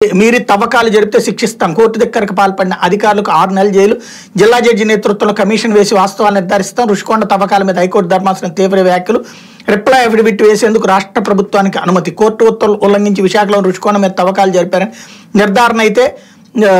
మీరి తవ్వకాలు జరిపితే శిక్షిస్తాం కోర్టు దగ్గరకు పాల్పడిన అధికారులకు ఆరు నెలల జైలు జిల్లా జడ్జి నేతృత్వంలో కమిషన్ వేసి వాస్తవాలు నిర్ధారిస్తాం రుషికొండ తవ్వకాల మీద హైకోర్టు ధర్మాసనం తీవ్ర వ్యాఖ్యలు రిప్లై అఫిడవిట్ వేసేందుకు రాష్ట్ర ప్రభుత్వానికి అనుమతి కోర్టు ఉత్తర్వులు ఉల్లంఘించి విశాఖలో రుషికొండ మీద తవ్వకాలు జరిపారని నిర్ధారణ అయితే ఆ,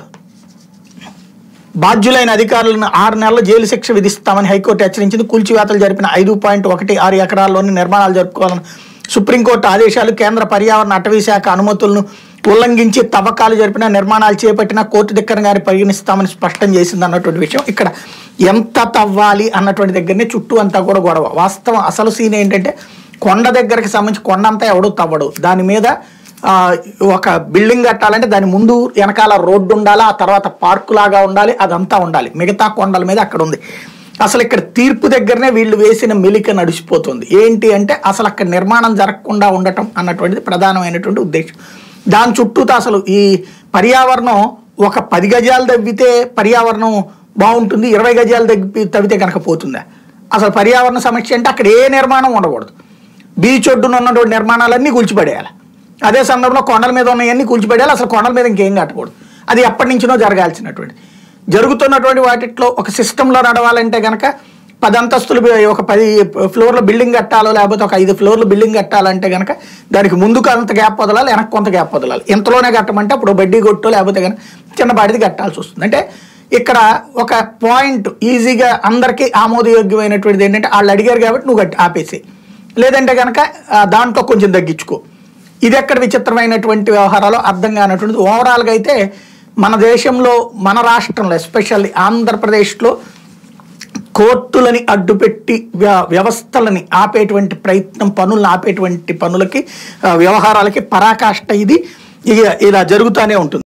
బాధ్యులైన అధికారులను ఆరు నెలల జైలు శిక్ష విధిస్తామని హైకోర్టు హెచ్చరించింది కూల్చివేతలు జరిపిన ఐదు పాయింట్ ఒకటి ఆరు ఎకరాల్లోని నిర్మాణాలు జరుపుకోవాలని సుప్రీంకోర్టు ఆదేశాలు కేంద్ర పర్యావరణ అటవీ శాఖ అనుమతులను ఉల్లంఘించి తవ్వకాలు జరిపిన నిర్మాణాలు చేపట్టిన కోర్టు దగ్గర గారి పరిగణిస్తామని స్పష్టం చేసింది అన్నటువంటి విషయం ఇక్కడ ఎంత తవ్వాలి అన్నటువంటి దగ్గరనే చుట్టూ అంతా కూడా గొడవ వాస్తవం అసలు సీన్ ఏంటంటే కొండ దగ్గరికి సంబంధించి కొండ అంతా ఎవడు తవ్వడు దాని మీద ఆ, ఒక బిల్డింగ్ కట్టాలంటే దాని ముందు వెనకాల రోడ్డు ఉండాలి ఆ తర్వాత పార్కు లాగా ఉండాలి అదంతా ఉండాలి మిగతా కొండల మీద అక్కడ ఉంది అసలు ఇక్కడ తీర్పు దగ్గరనే వీళ్ళు వేసిన మెలిక నడిచిపోతుంది ఏంటి అంటే అసలు అక్కడ నిర్మాణం జరగకుండా ఉండటం అన్నటువంటిది ప్రధానమైనటువంటి ఉద్దేశం దాని చుట్టూతో అసలు ఈ పర్యావరణం ఒక పది గజాలు తవ్వితే పర్యావరణం బాగుంటుంది ఇరవై గజాలు తగ్గి తవ్వితే కనుక పోతుందా అసలు పర్యావరణ సమస్య అంటే అక్కడ ఏ నిర్మాణం ఉండకూడదు బీచ్ ఒడ్డున ఉన్నటువంటి నిర్మాణాలన్నీ కూల్చిపడేయాలి అదే సందర్భంలో కొండల మీద ఉన్నవన్నీ కూల్చిపడేయాలి అసలు కొండల మీద ఇంకేం కట్టకూడదు అది ఎప్పటి నుంచినో జరగాల్సినటువంటి జరుగుతున్నటువంటి వాటిలో ఒక సిస్టంలో నడవాలంటే కనుక పది అంతస్తులు బి- ఒక పది ఫ్లోర్ల బిల్డింగ్ కట్టాలో లేకపోతే ఒక ఐదు ఫ్లోర్ల బిల్డింగ్ కట్టాలంటే కనుక దానికి ముందుకు అంత గ్యాప్ వదలాలి వెనక్కి కొంత గ్యాప్ వదలాలి ఇంతలోనే కట్టమంటే అప్పుడు బడ్డీ కొట్టు లేకపోతే కనుక చిన్నపాటిది కట్టాల్సి వస్తుంది అంటే ఇక్కడ ఒక పాయింట్ ఈజీగా అందరికీ ఆమోదయోగ్యమైనటువంటిది ఏంటంటే వాళ్ళు అడిగారు కాబట్టి నువ్వు కట్టి ఆపేసి లేదంటే కనుక ఆ, దాంట్లో కొంచెం తగ్గించుకో ఇది ఎక్కడ విచిత్రమైనటువంటి వ్యవహారాలు అర్థం కానటువంటిది ఓవరాల్గా అయితే మన దేశంలో మన రాష్ట్రంలో ఎస్పెషల్లీ ఆంధ్రప్రదేశ్లో కోర్టులని అడ్డుపెట్టి వ్య- వ్యవస్థలని ఆపేటువంటి ప్రయత్నం పనులను ఆపేటువంటి పనులకి ఆ, వ్యవహారాలకి పరాకాష్ట ఇది ఇక ఇలా జరుగుతూనే ఉంటుంది